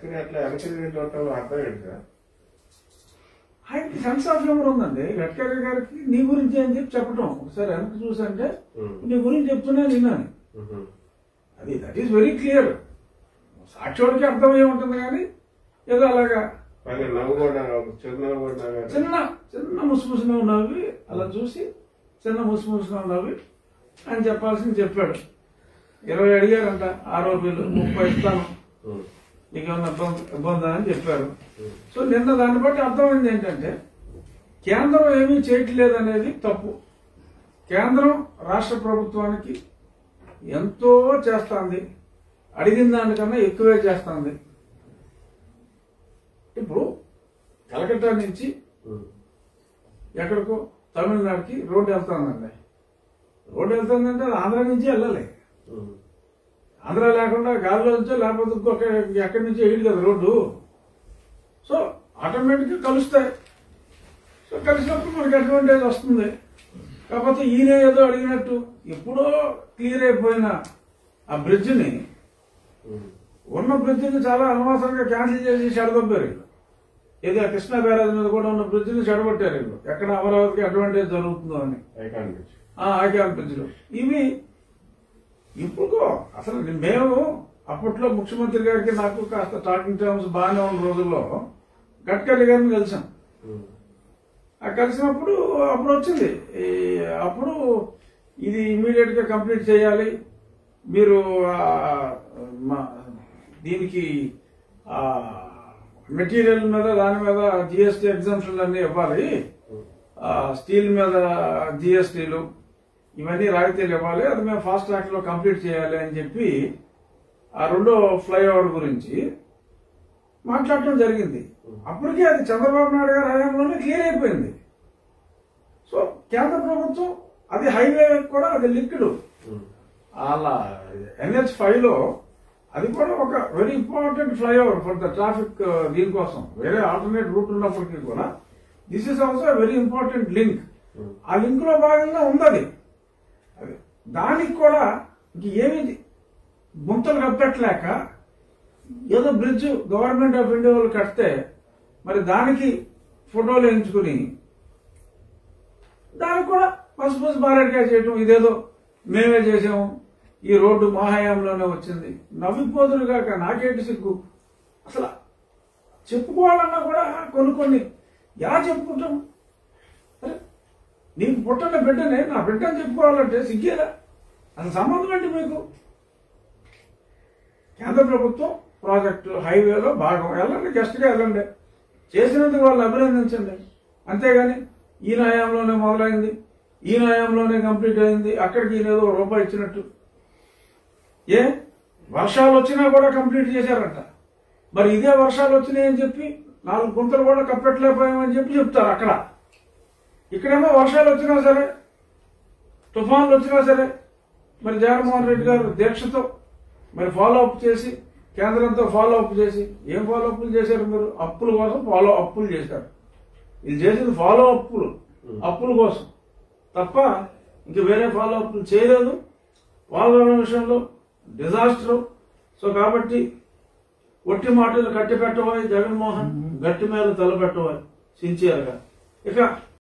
కానీ అట్లా వెనక్కి చూడటం అర్థం ఏంటి సార్ ఆయనకి సెన్స్ ఆఫ్ హ్యూమర్ ఉందండి గడ్కరీ గారికి నీ గురించి అని చెప్పి చెప్పటం ఒకసారి వెనక్కి చూసంటే ఉమ్. నీ గురించి చెప్తున్నా విన్నాను ఉహు. అది దట్ ఈస్ వెరీ క్లియర్ సాక్షుడికి అర్థమయ్యే ఉంటుంది కానీ ఏదో అలాగా పైగా నవ్వు కూడా ఒక చిరునవ్వు కూడా నవ్వారు. చిన్న చిన్న ముసుముసుగా ఉన్నవి అలా చూసి చిన్న ముసుముసుగా ఉన్నవి అని చెప్పాల్సింది చెప్పాడు ఇరవై అడిగారంట ఆరో బిల్లు ముప్పై ఇస్తాను ఉమ్. నీకు ఏమన్నా ఇబ్బంది ఇబ్బందా అని చెప్పారు ఉమ్. సో నిన్న దాన్ని బట్టి అర్థమైంది ఏంటంటే కేంద్రం ఏమీ చేయట్లేదు అనేది తప్పు కేంద్రం రాష్ట్ర ప్రభుత్వానికి ఎంతో చేస్తుంది అడిగిన దానికన్నా ఎక్కువే చేస్తుంది ఇప్పుడు కలకత్తా నుంచి ఉమ్. ఎక్కడికో తమిళనాడుకి రోడ్డు వెళ్తానండి రోడ్డు వెళ్తుందంటే అది ఆంధ్ర నుంచి వెళ్ళాలి ఉమ్. ఆంధ్ర లేకుండా గాలిలో నుంచో లేకపోతే ఇంకొక ఎక్కడి నుంచో వేయడు కదా రోడ్డు సో ఆటోమేటిక్గా కలుస్తాయి సో కలిసినప్పుడు మనకి అడ్వాంటేజ్ వస్తుంది కాకపోతే ఈయన ఏదో అడిగినట్టు ఎప్పుడో క్లియర్ అయిపోయిన ఆ బ్రిడ్జిని ఉమ్. ఉన్న బ్రిడ్జిని చాలా అనవసరంగా క్యాన్సిల్ చేసి చెడగొట్టారు వీళ్ళు ఏది ఆ కృష్ణా బ్యారేజ్ మీద కూడా ఉన్న బ్రిడ్జిని చెడగొట్టారు వీళ్ళు ఎక్కడ అమరావతికి అడ్వాంటేజ్ జరుగుతుందో అని ఐకాన్ బీచ్ ఆ ఆగ్యాన్ బ్రిడ్జ్లు ఇవి ఇప్పుడు అసలు మేము అప్పట్లో ముఖ్యమంత్రి గారికి నాకు కాస్త టాకింగ్ టర్మ్స్ బాగానే ఉన్న రోజుల్లో గడ్కరీ గారిని కలిసాం ఉమ్. ఆ కలిసినప్పుడు అప్పుడు వచ్చింది ఈ అప్పుడు ఇది ఇమీడియట్ గా కంప్లీట్ చేయాలి మీరు ఆ, మా- దీనికి మెటీరియల్ మీద దాని మీద జిఎస్టీ ఎగ్జామ్షన్ అన్ని ఇవ్వాలి ఉమ్. ఆ, స్టీల్ మీద జిఎస్టీలు ఇవన్నీ రాయితీలు ఇవ్వాలి అది మేము ఫాస్ట్ ట్రాక్ లో కంప్లీట్ చేయాలి అని చెప్పి ఆ రెండో ఫ్లైఓవర్ గురించి మాట్లాడటం జరిగింది అప్పటికే అది చంద్రబాబు నాయుడు గారి హయాంలోనే క్లియర్ అయిపోయింది సో కేంద్ర ప్రభుత్వం అది హైవే కూడా అది లింక్డ్ ఉమ్. అలా ఎన్హెచ్ ఫైవ్ లో అది కూడా ఒక very important flyover for the traffic దీనికోసం వేరే ఆల్టర్నేట్ రూట్ ఉన్నప్పటికీ కూడా this is also very important link um. ఆ లింక్ లో భాగంగా ఉంది అది అది దానికి కూడా ఇంక ఏమి గుంతలు కప్పట్లేక ఏదో బ్రిడ్జ్ గవర్నమెంట్ ఆఫ్ ఇండియా వాళ్ళు కడితే మరి దానికి ఫోటోలు వేయించుకుని దానికి కూడా పసుపు పసుపు బారెడ్గా చేయటం ఇదేదో మేమే చేసాము ఈ రోడ్డు మా హయాంలోనే వచ్చింది నవ్విపోదురు కాక నాకేంటి సిగ్గు అసలు చెప్పుకోవాలన్నా కూడా కొన్ని కొన్ని ఎలా చెప్పుకుంటాం అరే, నీకు పుట్టిన బిడ్డనే నా బిడ్డని చెప్పుకోవాలంటే సిగ్గేదా అసలు సంబంధం ఏంటి మీకు కేంద్ర ప్రభుత్వం ప్రాజెక్టు హైవేలో భాగం వెళ్ళండి గెస్ట్గా వెళ్ళండి చేసినందుకు వాళ్ళు అభినందించండి అంతేగాని ఈ న్యాయంలోనే మొదలైంది ఈ న్యాయంలోనే కంప్లీట్ అయింది అక్కడికి ఈయన ఏదో రూపాయి ఇచ్చినట్టు ఏ వర్షాలు వచ్చినా కూడా కంప్లీట్ చేశారంట మరి ఇదే వర్షాలు వచ్చినాయని చెప్పి నాలుగు గుంతలు కూడా కప్పెట్టలేకపోయామని చెప్పి చెప్తారు అక్కడ ఇక్కడేమో వర్షాలు వచ్చినా సరే తుఫాన్లు వచ్చినా సరే మరి జగన్మోహన్ రెడ్డి గారు దీక్షతో మరి ఫాలో అప్ చేసి కేంద్రంతో ఫాలో అప్ చేసి ఏం ఫాలో అప్లు చేశారు మీరు అప్పుల కోసం ఫాలో అప్పులు చేశారు ఇది చేసింది ఫాలో అప్పులు అప్పుల కోసం తప్ప ఇంక వేరే ఫాలో అప్లు చేయలేదు పోలవరం విషయంలో డిజాస్టర్ సో కాబట్టి ఒట్టి మాటలు కట్టి పెట్టబోయి జగన్మోహన్ గట్టి మీద తలపెట్టబోయి సిన్సియర్గా ఇక